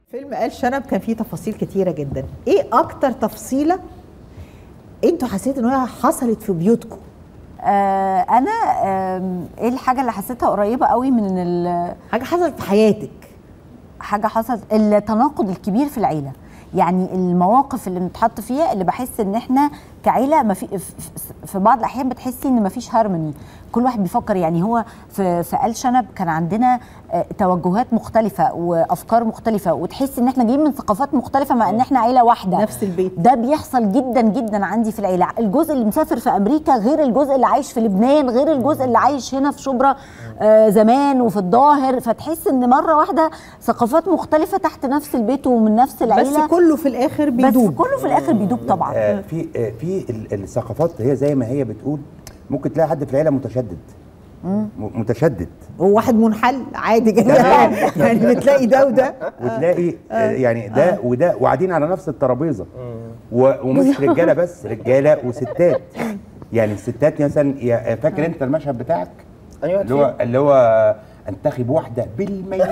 فيلم آل شنب كان فيه تفاصيل كتيرة جدا ايه اكتر تفصيلة انتوا حسيتوا ان هي حصلت في بيوتكم آه انا آم، ايه الحاجه اللي حسيتها قريبه قوي من ال- حاجة حصلت في حياتك حاجه حصلت التناقض الكبير في العيله يعني المواقف اللي بنتحط فيها اللي بحس ان احنا كعيله ما في في- في بعض الاحيان بتحسي ان ما فيش هارموني كل واحد بيفكر يعني هو في في آل شنب كان عندنا آه، توجهات مختلفه وافكار مختلفه وتحسي ان احنا جايين من ثقافات مختلفه مع ان احنا عيله واحده نفس البيت ده بيحصل جدا جدا عندي في العيله الجزء اللي مسافر في امريكا غير الجزء اللي عايش في لبنان غير الجزء اللي عايش هنا في شبرا آه زمان وفي الظاهر فتحس ان مره واحده ثقافات مختلفه تحت نفس البيت ومن نفس العيله بس كله في الاخر بس بيدوب كله في الاخر بيدوب طبعا آه، في آه، في ال- الثقافات هي زي ما هي بتقول ممكن تلاقي حد في العيله متشدد م- متشدد وواحد منحل عادي جدا يعني بتلاقي ده وده وتلاقي آه، يعني ده وده وقاعدين على نفس الترابيزه و- ومش رجاله بس رجاله وستات يعني الستات مثلا يا- فاكر انت المشهد بتاعك ايوه اللي هو اللي هو انتخب واحده بالميت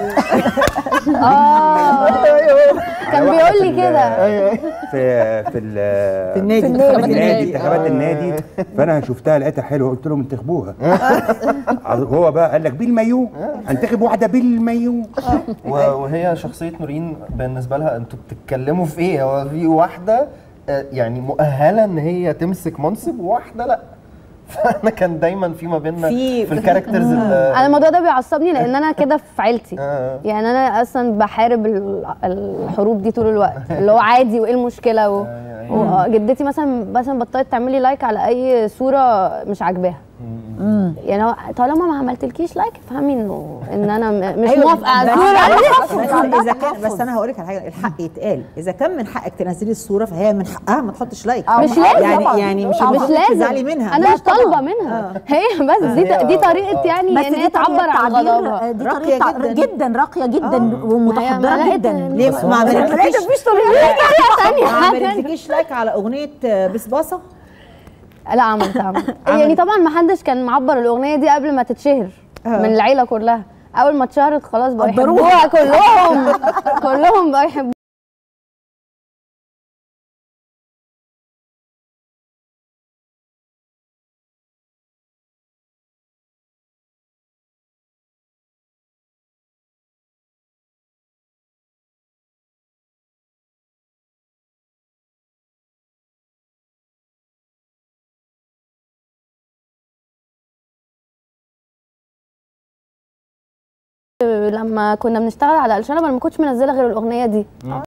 كان على واحدة بيقول في لي ال- كده في في ال- في النادي في انتخابات النادي. النادي النادي انتخابات النادي فانا شفتها لقيتها حلوه قلت لهم انتخبوها هو بقى قال لك بالمايو انتخب واحده بالمايو و- وهي شخصيه نورين بالنسبه لها انتوا بتتكلموا في ايه هو في واحده آه، يعني مؤهله ان هي تمسك منصب وواحده لا فاحنا كان دايما في ما بيننا في- في, الكاركترز انا الموضوع ده بيعصبني لان انا كده في عيلتي آه. يعني انا اصلا بحارب ال- الحروب دي طول الوقت اللي هو عادي وايه المشكله و... وجدتي مثلا مثلا بطلت تعملي لايك على اي صوره مش عاجباها يعني هو طالما ما عملتلكيش لايك افهمي انه ان انا م- مش أيوة، موافقه على بس- الصوره بس اذا كان بس انا هقول لك على حاجه الحق يتقال اذا كان من حقك تنزلي الصوره فهي من حقها ما تحطش لايك آه، مش لازم يعني طبعاً. يعني مش مش المفروض لازم تزعلي منها انا لا مش طالبه منها هي بس دي هي- دي طريقه يعني بس ان دي هي تعبر طريقة عن تعبير- غضبها دي راقية طريقه تع- جداً. جدا راقيه جدا ما هي- ومتحضره ما جدا لقيت- ليه ما عملتلكيش مفيش طريقه ما ثانيه عملتلكيش لايك على اغنيه بسباصه لا عملت عملت يعني طبعا ما حدش كان معبر الاغنيه دي قبل ما تتشهر من العيله كلها اول ما اتشهرت خلاص بقوا يحبوها كلهم كلهم بقوا يحبوها لما كنا بنشتغل على الشنب انا ما كنتش منزله غير الاغنيه دي